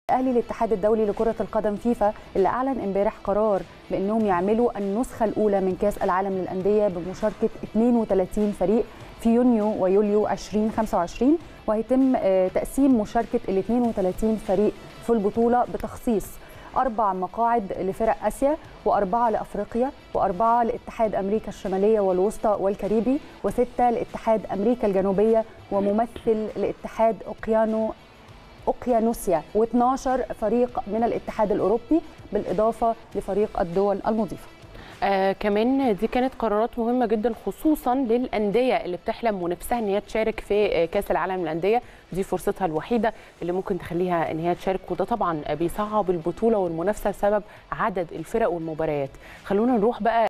اهلي الاتحاد الدولي لكره القدم فيفا اللي اعلن امبارح قرار بانهم يعملوا النسخه الاولى من كاس العالم للانديه بمشاركه 32 فريق في يونيو ويوليو 2025 وهيتم تقسيم مشاركه ال 32 فريق في البطوله بتخصيص أربع مقاعد لفرق آسيا وأربعة لأفريقيا وأربعة لاتحاد أمريكا الشمالية والوسطى والكاريبي وستة لاتحاد أمريكا الجنوبية وممثل لاتحاد أوقيانو أوقيانوسيا و12 فريق من الاتحاد الأوروبي بالإضافة لفريق الدول المضيفة آه كمان دي كانت قرارات مهمه جدا خصوصا للانديه اللي بتحلم ونفسها ان هي تشارك في كاس العالم للانديه دي فرصتها الوحيده اللي ممكن تخليها ان هي تشارك وده طبعا بيصعب البطوله والمنافسه بسبب عدد الفرق والمباريات خلونا نروح بقى